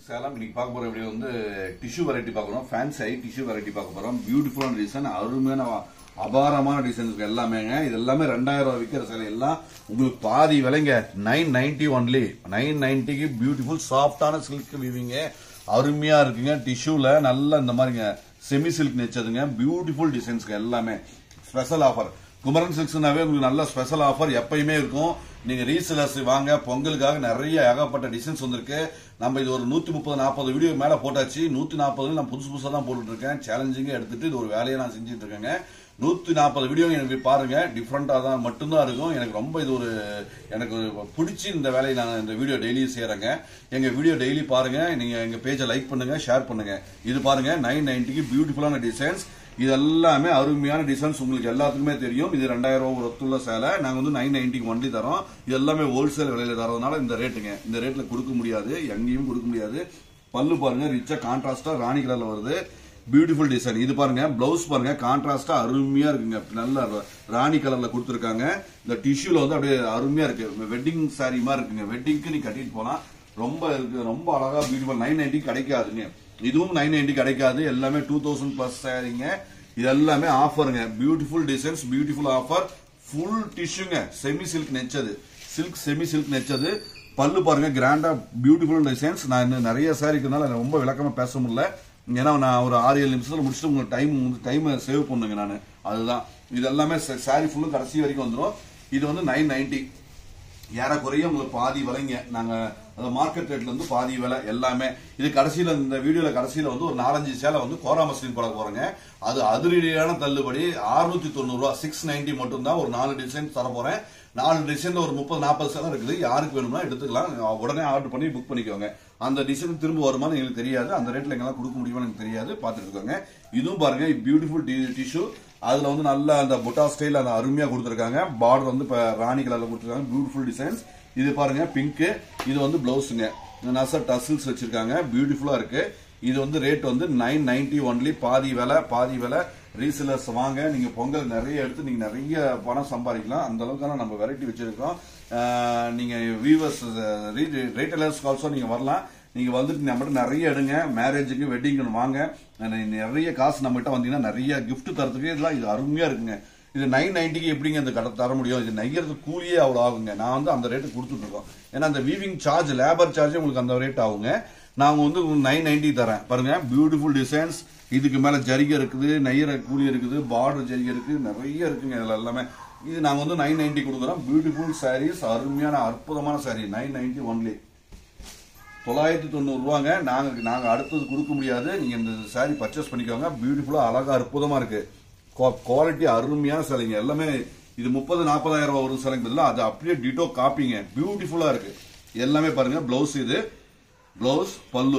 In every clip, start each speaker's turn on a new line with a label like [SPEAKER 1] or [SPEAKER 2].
[SPEAKER 1] சேலம் இன்னைக்கு பார்க்க போற வீடியோ வந்து டிஷ்யூ வெரைட்டி பார்க்குறோம் ஃபேன்சி டிஷ்யூ வெரைட்டி பார்க்க போறோம் பியூட்டிஃபுல்லான டிசைன் அருமையான அபாரமான டிசைன்ஸ் எல்லாமேங்க இது எல்லாமே ரெண்டாயிரம் ரூபாய் விற்கிற சேலை எல்லாம் உங்களுக்கு பாதி விலைங்க நைன் நைன்டி ஒன்லி நைன் நைன்டிக்கு பியூட்டிஃபுல் சாஃப்டான சில்க் வீவிங்க அருமையா இருக்குங்க டிஷ்யூல நல்லா இந்த மாதிரிங்க செமி சில்க் நெச்சதுங்க பியூட்டிஃபுல் டிசைன்ஸ்ங்க எல்லாமே ஸ்பெஷல் ஆஃபர் குமரன் சில்க்ஸ்னாவே உங்களுக்கு நல்ல ஸ்பெஷல் ஆஃபர் எப்பயுமே இருக்கும் நீங்க ரீசேலர்ஸ் வாங்க பொங்கலுக்காக நிறைய ஏகப்பட்ட டிசைன்ஸ் வந்திருக்கு நம்ம இது ஒரு நூத்தி முப்பது நாற்பது வீடியோ மேல போட்டாச்சு நூத்தி நாற்பது நான் புதுசு புதுசா தான் போட்டுட்டு இருக்கேன் சேலஞ்சிங்கா எடுத்துட்டு இது ஒரு வேலையை நான் செஞ்சுட்டு இருக்கேங்க நூத்தி நாற்பது வீடியோ எனக்கு பாருங்க டிஃப்ரெண்டா தான் மட்டும்தான் இருக்கும் எனக்கு ரொம்ப இது ஒரு எனக்கு பிடிச்சி இந்த வேலையை நான் இந்த வீடியோ டெய்லி செய்யறேங்க எங்க வீடியோ டெய்லி பாருங்க நீங்க எங்க பேஜை லைக் பண்ணுங்க ஷேர் பண்ணுங்க இது பாருங்க நைன் நைன்டிக்கு பியூட்டிஃபுல்லான டிசைன்ஸ் இது எல்லாமே அருமையான டிசைன்ஸ் உங்களுக்கு எல்லாத்துக்குமே தெரியும் இது ரெண்டாயிரம் ரூபாய் ஒரு ஒத்துள்ள சேலை நாங்க வந்து நைன் நைன்டிக்கு வண்டி தரோம் இது எல்லாமே ஹோல்சேல் விலையில தரதுனால இந்த ரேட்டுங்க இந்த ரேட்ல கொடுக்க முடியாது எங்கேயும் கொடுக்க முடியாது பல்லு பாருங்க ரிச்சா கான்ட்ராஸ்டா ராணி கலர்ல வருது பியூட்டிஃபுல் டிசைன் இது பாருங்க பிளவுஸ் பாருங்க கான்ட்ராஸ்டா அருமையா இருக்குங்க நல்ல ராணி கலர்ல கொடுத்துருக்காங்க இந்த டிஷ்யூல வந்து அப்படியே அருமையா இருக்கு வெட்டிங் சாரி மாதிரி இருக்குங்க வெட்டிங்க்கு நீ கட்டிட்டு போலாம் ரொம்ப இருக்கு ரொம்ப அழகா பியூட்டிஃபுல் நைன் நைன்டி கிடைக்காதுங்க இதுவும் நைன் நைன்டி கிடைக்காது எல்லாமே டூ தௌசண்ட் பிளஸ் சாரிங்க இது எல்லாமே ஆஃபருங்க beautiful designs beautiful offer full டிஷ்யூங்க செமி சில்க் நெச்சது சில்க் செமி சில்க் நெச்சது பல்லு பாருங்க கிராண்டா பியூட்டிஃபுல் டிசைன்ஸ் நான் இன்னும் நிறைய சாரி இருக்கிறதுனால எனக்கு ரொம்ப விளக்கமா பேச முடியல ஏன்னா நான் ஒரு ஆறு ஏழு நிமிஷத்துல முடிச்சுட்டு உங்களுக்கு டைம் டைம் சேவ் பண்ணுங்க நான் அதுதான் இது எல்லாமே சாரி ஃபுல்லும் கடைசி வரைக்கும் வந்துடும் இது வந்து நைன் நைன்டி ஏறக்குறைய உங்களுக்கு பாதி விலைங்க நாங்க அந்த மார்க்கெட் ரேட்ல இருந்து பாதி விலை எல்லாமே இது கடைசியில இந்த வீடியோல கடைசியில வந்து ஒரு நாலஞ்சு சேலை வந்து கோரா மஸ்லின் போட போறேங்க அது அதிரடியான தள்ளுபடி 690 தொண்ணூறு ரூபா சிக்ஸ் நைன்டி மட்டும் தான் ஒரு நாலு டிசைன் தர போறேன் நாலு டிசைன்ல ஒரு முப்பது நாற்பது சேலை இருக்குது யாருக்கு வேணும்னா எடுத்துக்கலாம் உடனே ஆர்டர் பண்ணி புக் பண்ணிக்கோங்க அந்த டிசைன் திரும்ப வருமானு எங்களுக்கு தெரியாது அந்த ரேட்ல எங்கெல்லாம் கொடுக்க முடியுமான்னு எனக்கு தெரியாது பார்த்துட்டு இருக்கோங்க இதுவும் பாருங்க பியூட்டிஃபுல் டிஷ்யூ அதுல வந்து நல்ல அந்த புட்டா ஸ்டைல் அந்த அருமையா கொடுத்துருக்காங்க பார்டர் வந்து இப்ப ராணி கலர்ல கொடுத்துருக்காங்க பியூட்டிஃபுல் டிசைன்ஸ் இது பாருங்க பிங்க் இது வந்து பிளவுஸுங்க நச டசில்ஸ் வச்சிருக்காங்க பியூட்டிஃபுல்லா இருக்கு இது வந்து ரேட் வந்து நைன் நைன்டி ஒன்லி பாதி விலை பாதி விலை ரீசேலர்ஸ் வாங்க நீங்க பொங்கல் நிறைய எடுத்து நீங்க நிறைய பணம் சம்பாதிக்கலாம் அந்த அளவுக்கான நம்ம வெரைட்டி வச்சிருக்கோம் ஆஹ் நீங்க வீவர்ஸ் ரீட்டைலர்ஸ் ஆல்சோ நீங்க வரலாம் நீங்க வந்துட்டு நம்மகிட்ட நிறைய எடுங்க மேரேஜுக்கு வெட்டிங்கு வாங்க நிறைய காசு நம்மகிட்ட வந்தீங்கன்னா நிறைய gift தரத்துக்கு இதெல்லாம் இது அருமையா இருக்குங்க இது நைன் நைன்டிக்கு எப்படிங்க இந்த கடை தர முடியும் இது நெய்யறது கூலியே அவ்வளோ ஆகுங்க நான் வந்து அந்த ரேட்டு கொடுத்துட்டு இருக்கோம் ஏன்னா அந்த வீவிங் சார்ஜ் லேபர் சார்ஜ் உங்களுக்கு அந்த ரேட் ஆகுங்க நாங்க வந்து நைன் நைன்டி தரேன் பாருங்க பியூட்டிஃபுல் டிசைன்ஸ் இதுக்கு மேல ஜரிகை இருக்குது நெய்யற கூலி இருக்குது பார்டர் ஜரிகை இருக்கு நிறைய இருக்குங்க இதுல எல்லாமே இது நாங்க வந்து நைன் நைன்டி கொடுக்குறோம் பியூட்டிஃபுல் சாரீஸ் அருமையான அற்புதமான சாரீ நைன் நைன்டி ஒன்லி தொள்ளாயிரத்தி தொண்ணூறு ரூபாங்க நாங்க நாங்க அடுத்தது கொடுக்க முடியாது நீங்க இந்த சாரி பர்ச்சேஸ் பண்ணிக்கோங்க பியூட்டிஃபுல்லா அழகா அற்புதமா இருக்கு குவாலிட்டி அருமையான சிலைங்க எல்லாமே இது முப்பது நாற்பதாயிரம் ரூபாய் வரும் சிலைங்க பதிலா அது அப்படியே டிட்டோ காப்பிங்க பியூட்டிஃபுல்லா இருக்கு எல்லாமே பாருங்க பிளவுஸ் இது பிளவுஸ் பல்லு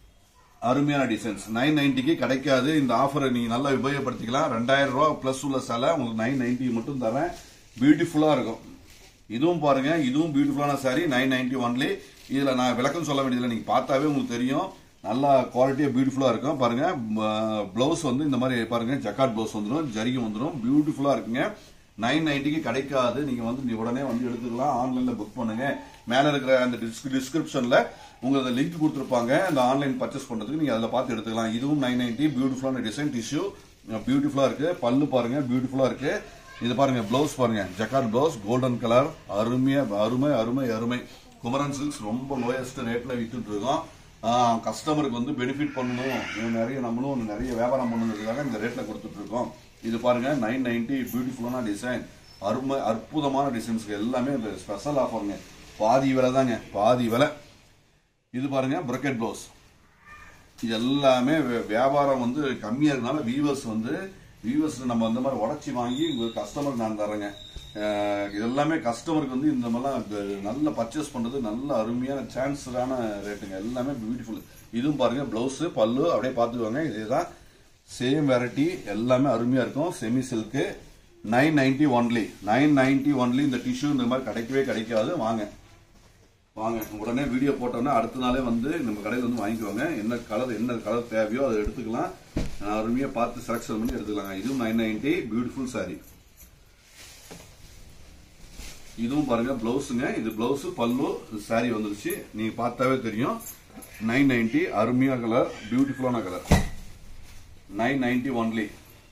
[SPEAKER 1] அருமையான டிசைன்ஸ் நைன் நைன்டிக்கு கிடைக்காது இந்த ஆஃபரை நீங்க நல்லா உபயோகப்படுத்திக்கலாம் ரெண்டாயிரம் ரூபாய் பிளஸ் உள்ள சிலை உங்களுக்கு நைன் நைன்டி மட்டும் தரேன் பியூட்டிஃபுல்லா இருக்கும் இதுவும் பாருங்க இதுவும் பியூட்டிஃபுல்லான சாரி நைன் நைன்டி ஒன்லி இதுல நான் விளக்கம் சொல்ல வேண்டியதில்லை நீங்க பார்த்தாவே உங்களுக்கு தெரியும் நல்லா குவாலிட்டியா பியூட்டிஃபுல்லா இருக்கும் பாருங்க பிளவுஸ் வந்து இந்த மாதிரி பாருங்க ஜக்காட் பிளவுஸ் வந்துடும் ஜரிகை வந்துடும் பியூட்டிஃபுல்லா இருக்குங்க நைன் நைன்டிக்கு கிடைக்காது நீங்க வந்து நீ உடனே வந்து எடுத்துக்கலாம் ஆன்லைன்ல புக் பண்ணுங்க மேல இருக்கிற அந்த டிஸ்கிரிப்ஷன்ல உங்களுக்கு லிங்க் கொடுத்துருப்பாங்க அந்த ஆன்லைன் பர்ச்சேஸ் பண்றதுக்கு நீங்க அதில் பார்த்து எடுத்துக்கலாம் இதுவும் நைன் நைன்டி பியூட்டிஃபுல்லான டிசைன் டிஷ்யூ பியூட்டிஃபுல்லா இருக்கு பல்லு பாருங்க பியூட்டிஃபுல்லா இருக்கு இது பாருங்க பிளவுஸ் பாருங்க ஜக்கார்ட் பிளவுஸ் கோல்டன் கலர் அருமையா அருமை அருமை அருமை குமரன் சில்க்ஸ் ரொம்ப லோயஸ்ட் ரேட்ல வித்துட்டு இருக்கோம் கஸ்டமருக்கு வந்து பெனிஃபிட் பண்ணணும் இன்னும் நிறைய நம்மளும் நிறைய வியாபாரம் பண்ணணுங்கிறதுக்காக இந்த ரேட்ல கொடுத்துட்டு இருக்கோம் இது பாருங்க நைன் நைன்டி பியூட்டிஃபுல்லான டிசைன் அருமை அற்புதமான டிசைன்ஸ்க்கு எல்லாமே ஸ்பெஷல் ஆஃபருங்க பாதி விலை தாங்க பாதி விலை இது பாருங்க பிரக்கெட் ப்ளவுஸ் இது எல்லாமே வே- வியாபாரம் வந்து கம்மியா இருக்கனால வீவர்ஸ் வந்து வீவர்ஸ் நம்ம அந்த மாதிரி உடச்சி வாங்கி கஸ்டமருக்கு நான் தரேங்க அஹ் இது எல்லாமே கஸ்டமருக்கு வந்து இந்த மாதிரிலாம் க- நல்ல பர்ச்சேஸ் பண்றது நல்ல அருமையான சான்ஸான ரேட்டுங்க எல்லாமே பியூட்டிஃபுல் இதுவும் பாருங்க பிளவுஸ் பல்லு அப்படியே பார்த்துக்கோங்க இதுதான் சேம் வெரைட்டி எல்லாமே அருமையா இருக்கும் semi silk nine ninety only nine ninety only இந்த டிஷ்யூ இந்த மாதிரி கிடைக்கவே கிடைக்காது வாங்க வாங்க உடனே வீடியோ போட்டோன்னா அடுத்த நாளே வந்து நம்ம கடையில் வந்து வாங்கிக்குவாங்க என்ன கலர் என்ன கலர் தேவையோ அதை எடுத்துக்கலாம் நான் அருமையா பார்த்து செலக்ஷன் பண்ணி எடுத்துக்கலாங்க இதுவும் நைன் நைன்டி பியூட்டிஃபுல் சாரி இதுவும் பாருங்க பிளவுஸுங்க இது பிளவுஸ் பல்லு சாரி வந்துருச்சு நீங்க பார்த்தாவே தெரியும் நைன் நைன்டி அருமையா கலர் பியூட்டிஃபுல்லான கலர் நைன் நைன்டி ஒன்லி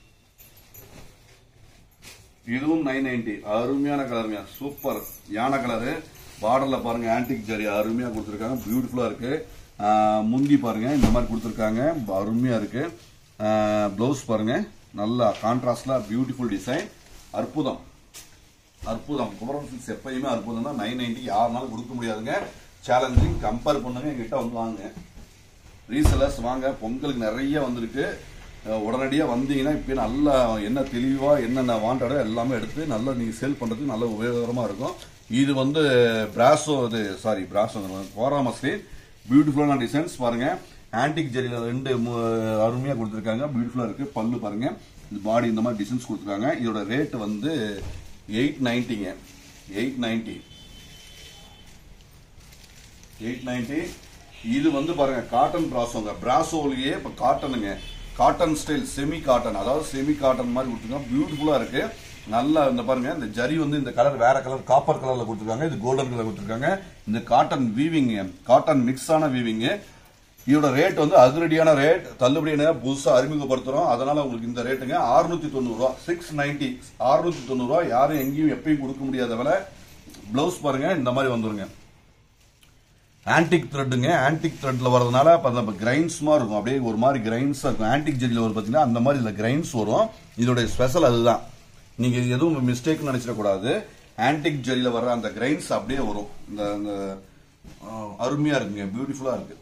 [SPEAKER 1] இதுவும் நைன் நைன்டி அருமையான கலருங்க சூப்பர் யானை கலரு பார்டர்ல பாருங்க ஆன்டிக் ஜரி அருமையா கொடுத்துருக்காங்க பியூட்டிஃபுல்லா இருக்கு ஆஹ் முந்தி பாருங்க இந்த மாதிரி கொடுத்துருக்காங்க அருமையா இருக்கு பிளவுஸ் பாருங்க நல்லா கான்ட்ராஸ்ட்ல பியூட்டிஃபுல் டிசைன் அற்புதம் அற்புதம் குமரன் சில்க்ஸ் எப்பயுமே அற்புதம் தான் நைன் நைன்டி யாருனாலும் கொடுக்க முடியாதுங்க சேலஞ்சிங் கம்பேர் பண்ணுங்க எங்கிட்ட வந்து வாங்க ரீசெலர்ஸ் வாங்க பொங்கலுக்கு நிறைய வந்திருக்கு அஹ் உடனடியா வந்தீங்கன்னா இப்போ நல்லா என்ன தெளிவா என்னென்ன வாண்டடோ எல்லாமே எடுத்து நல்லா நீங்க சேல் பண்றதுக்கு நல்ல உபயோகரமா இருக்கும் இது வந்து பிராசோ இது சாரி பிராசோ கோராமஸ்லி பியூட்டிஃபுல்லான டிசைன்ஸ் பாருங்க ஆன்டிக் ஜெரியில ரெண்டு மு- அருமையா கொடுத்துருக்காங்க பியூட்டிஃபுல்லா இருக்கு பல்லு பாருங்க இது பாடி இந்த மாதிரி டிசைன்ஸ் கொடுத்துருக்காங்க இதோட ரேட் வந்து எயிட் நைன்ட்டிங்க எயிட் நைன்ட்டி எயிட் நைன்டி இது வந்து பாருங்க காட்டன் பிராசோங்க பிராசோலயே இப்ப காட்டனுங்க காட்டன் ஸ்டைல் செமி காட்டன் அதாவது செமி காட்டன் மாதிரி கொடுத்துருக்காங்க பியூட்டிஃபுல்லா இருக்கு நல்லா இந்த பாருங்க இந்த ஜரி வந்து இந்த கலர் வேற கலர் காப்பர் கலர்ல கொடுத்துருக்காங்க இது கோல்டன் கலர் கொடுத்துருக்காங்க இந்த காட்டன் வீவிங் காட்டன் மிக்ஸ் ஆன வீவிங் இதோட ரேட் வந்து அதிரடியான ரேட் தள்ளுபடியான புதுசா அறிமுகப்படுத்துறோம் அதனால உங்களுக்கு இந்த ரேட்டுங்க 690 தொண்ணூறு ரூபா சிக்ஸ் நைன்டி அறுநூத்தி தொண்ணூறு ரூபா யாரும் எங்கேயும் எப்பயும் கொடுக்க முடியாத விலை பிளவுஸ் பாருங்க இந்த மாதிரி வந்துருங்க ஆன்டிக் த்ரெட்டுங்க ஆன்டிக் த்ரெட்ல வரதுனால இப்ப அந்த கிரைன்ஸ் மாதிரி இருக்கும் அப்படியே ஒரு மாதிரி கிரைன்ஸா இருக்கும் ஆன்டிக் ஜெல்லில் வரும் பாத்தீங்கன்னா அந்த மாதிரி இதுல கிரைன்ஸ் வரும் இதோட ஸ்பெஷல் அதுதான் நீங்க இது எதுவும் மிஸ்டேக் நினைச்சிடக்கூடாது ஆன்டிக் ஜெல்லில் வர்ற அந்த கிரைன்ஸ் அப்படியே வரும் இந்த இந்த, ஆஹ், அருமையா இருக்குங்க பியூட்டிஃபுல்லா இருக்கு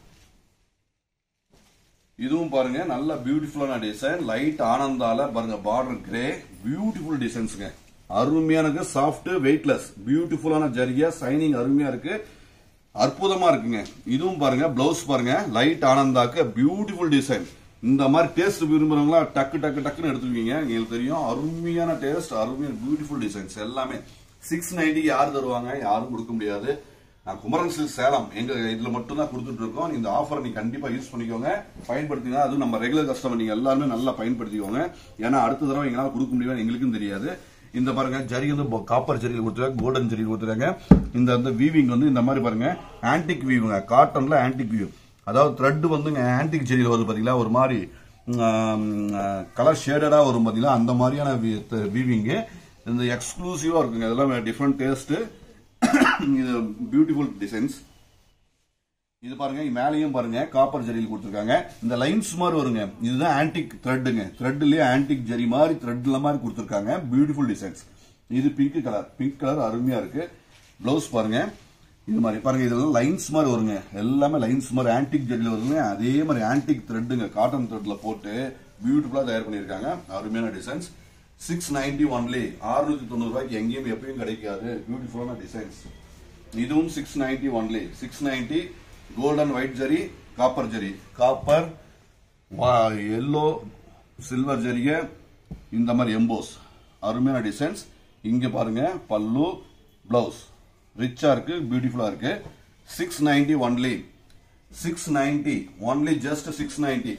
[SPEAKER 1] இதுவும் பாருங்க நல்ல பியூட்டிஃபுல்லான டிசைன் லைட் ஆனந்தால பாருங்க பார்டர் கிரே பியூட்டிஃபுல் டிசைன்ஸ்ங்க அருமையான சாஃப்ட் வெயிட்லெஸ் பியூட்டிஃபுல்லான ஜரிகா சைனிங் அருமையா இருக்கு அற்புதமா இருக்குங்க இதுவும் பாருங்க பிளவுஸ் பாருங்க லைட் ஆனந்தாக்கு பியூட்டிஃபுல் டிசைன் இந்த மாதிரி டேஸ்ட் விரும்புறவங்களா டக்கு டக்கு டக்குன்னு எடுத்துக்குவீங்க எங்களுக்கு தெரியும் அருமையான டேஸ்ட் அருமையான பியூட்டிஃபுல் டிசைன்ஸ் எல்லாமே சிக்ஸ் நைன்டி யார் தருவாங்க யாரும் கொடுக்க முடியாது நான் குமரன் சில்க் சேலம் எங்க இதுல மட்டும் தான் கொடுத்துட்டு இருக்கோம் இந்த ஆஃபரை நீங்க கண்டிப்பா யூஸ் பண்ணிக்கோங்க பயன்படுத்திங்க அதுவும் நம்ம ரெகுலர் கஸ்டமர் நீங்க எல்லாருமே நல்லா பயன்படுத்திக்கோங்க ஏன்னா அடுத்த தடவை எங்களால கொடுக்க முடியாது எங்களுக்கும் தெரியாது இந்த பாருங்க ஜரி வந்து காப்பர் ஜரியில் கொடுத்துருக்காங்க கோல்டன் ஜரியில் கொடுத்துருக்காங்க இந்த வந்து வீவிங் வந்து இந்த மாதிரி பாருங்க ஆன்டிக் வீவுங்க காட்டன்ல ஆன்டிக் வீவ் அதாவது த்ரெட் வந்துங்க ஆன்டிக் ஜரியில் வருது பாத்தீங்களா ஒரு மாதிரி கலர் ஷேடடா வரும் பாத்தீங்களா அந்த மாதிரியான வீவிங் இந்த எக்ஸ்க்ளூசிவா இருக்குங்க இதெல்லாம் டிஃப்ரெண்ட் டேஸ்ட் இது பியூட்டிஃபுல் டிசைன்ஸ் இது பாருங்க இது மேலேயும் பாருங்க காப்பர் ஜரியில் கொடுத்துருக்காங்க இந்த லைன்ஸ் மாதிரி வருங்க இதுதான் ஆன்டிக் த்ரெட்டுங்க த்ரெட்லயே ஆன்டிக் ஜரி மாதிரி த்ரெட்ல மாதிரி கொடுத்துருக்காங்க பியூட்டிஃபுல் டிசைன்ஸ் இது பிங்க் கலர் பிங்க் கலர் அருமையா இருக்கு பிளவுஸ் பாருங்க இது மாதிரி பாருங்க இதெல்லாம் லைன்ஸ் மாதிரி வருங்க எல்லாமே லைன்ஸ் மாதிரி ஆன்டிக் ஜரியில் வருங்க அதே மாதிரி ஆன்டிக் த்ரெட்டுங்க காட்டன் த்ரெட்ல போட்டு பியூட்டிஃபுல்லா தயார் பண்ணியிருக்காங்க அருமையான டிசைன்ஸ் சிக்ஸ் நைன்டி ஒன்லி அறுநூத்தி தொண்ணூறு ரூபாய்க்கு எங்கேயும் எப்பயும் கிடைக்காது பியூட்டிஃபுல்லான டிசைன்ஸ் இதுவும் six ninety only six ninety golden white zari copper zari copper yellow silver ஜரிக இந்த மாதிரி எம்போஸ் அருமையான டிசைன்ஸ் இங்க பாருங்க பல்லு பிளவுஸ் ரிச்சா இருக்கு பியூட்டிஃபுல்லா இருக்கு six ninety only six ninety only just six ninety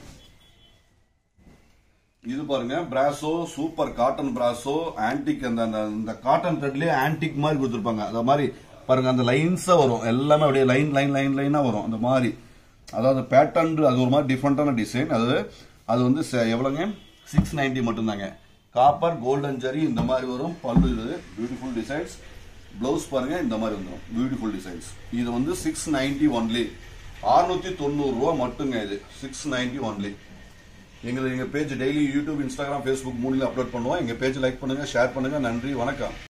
[SPEAKER 1] இது பாருங்க brasso super cotton brasso antique அந்த அந்த- இந்த காட்டன் த்ரெட்லயே ஆன்டிக் மாதிரி கொடுத்துருப்பாங்க அந்த மாதிரி பாருங்க அந்த லைன்ஸா வரும் எல்லாமே அப்படியே லைன் லைன் லைன் லைனா வரும் அந்த மாதிரி அதாவது பேட்டர்ன் அது ஒரு மாதிரி டிஃப்ரெண்டான டிசைன் அது அது வந்து ச- எவ்வளவுங்க சிக்ஸ் நைன்டி மட்டும்தாங்க காப்பர் கோல்டன் ஜரி இந்த மாதிரி வரும் பல்லு இது பியூட்டிஃபுல் டிசைன்ஸ் பிளவுஸ் பாருங்க இந்த மாதிரி வந்துடும் பியூட்டிஃபுல் டிசைன்ஸ் இது வந்து சிக்ஸ் நைன்டி ஒன்லி அறுநூத்தி தொண்ணூறு ரூபா மட்டுங்க இது சிக்ஸ் நைன்டி ஒன்லி எங்களுக்கு எங்க page daily YouTube Instagram Facebook மூணுல அப்லோட் பண்ணுவோம் எங்க பேஜ் லைக் பண்ணுங்க ஷேர் பண்ணுங்க நன்றி வணக்கம்